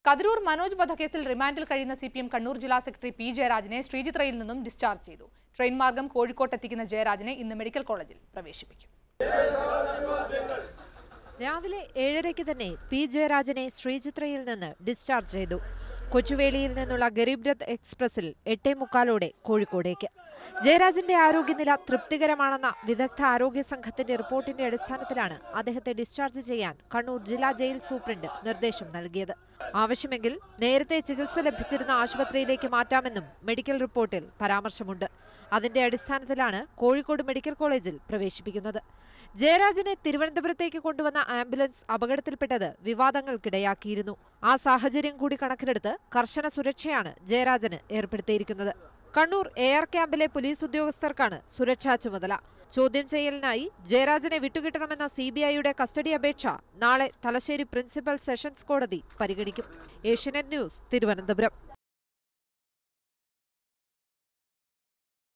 കതിരൂർ മനോജ് വധക്കേസിൽ റിമാൻഡിൽ കഴിയുന്ന സി പി എം കണ്ണൂർ ജില്ലാ സെക്രട്ടറി പി ജയരാജനെ ശ്രീചിത്രയിൽ നിന്നും ഡിസ്ചാർജ് ചെയ്തു ട്രെയിൻ മാർഗം കോഴിക്കോട്ട് എത്തിക്കുന്ന ജയരാജനെ ഇന്ന് മെഡിക്കൽ കോളേജിൽ പ്രവേശിപ്പിക്കും രാവിലെ ഏഴരയ്ക്ക് തന്നെ പി ജയരാജനെ ശ്രീചിത്രയിൽ നിന്ന് ഡിസ്ചാർജ് ചെയ്തു കൊച്ചുവേളിയിൽ നിന്നുള്ള ഗരീബ് രഥ് എക്സ്പ്രസിൽ എട്ടേ മുക്കാലോടെ കോഴിക്കോടേക്ക് ജയരാജന്റെ ആരോഗ്യനില തൃപ്തികരമാണെന്ന വിദഗ്ധ ആരോഗ്യ സംഘത്തിന്റെ റിപ്പോർട്ടിന്റെ അടിസ്ഥാനത്തിലാണ് അദ്ദേഹത്തെ ഡിസ്ചാർജ് ചെയ്യാൻ കണ്ണൂർ ജില്ലാ ജയിൽ സൂപ്രണ്ട് നിർദ്ദേശം നൽകിയത് ആവശ്യമെങ്കിൽ നേരത്തെ ചികിത്സ ലഭിച്ചിരുന്ന ആശുപത്രിയിലേക്ക് മാറ്റാമെന്നും മെഡിക്കൽ റിപ്പോർട്ടിൽ പരാമർശമുണ്ട് അതിന്റെ അടിസ്ഥാനത്തിലാണ് കോഴിക്കോട് മെഡിക്കൽ കോളേജിൽ പ്രവേശിപ്പിക്കുന്നത് ജയരാജനെ തിരുവനന്തപുരത്തേക്ക് കൊണ്ടുവന്ന ആംബുലൻസ് അപകടത്തിൽപ്പെട്ടത് വിവാദങ്ങൾക്കിടയാക്കിയിരുന്നു ആ സാഹചര്യം കൂടി കണക്കിലെടുത്ത് കർശന സുരക്ഷയാണ് ജയരാജന് ഏർപ്പെടുത്തിയിരിക്കുന്നത് കണ്ണൂർ എയർ ക്യാമ്പിലെ പോലീസ് ഉദ്യോഗസ്ഥർക്കാണ് സുരക്ഷാ ചുമതല ചോദ്യം ചെയ്യലിനായി ജയരാജനെ വിട്ടുകിട്ടണമെന്ന സി ബി ഐയുടെ കസ്റ്റഡി അപേക്ഷ നാളെ തലശ്ശേരി പ്രിൻസിപ്പൽ സെഷൻസ് കോടതി പരിഗണിക്കും ഏഷ്യനെറ്റ് ന്യൂസ് തിരുവനന്തപുരം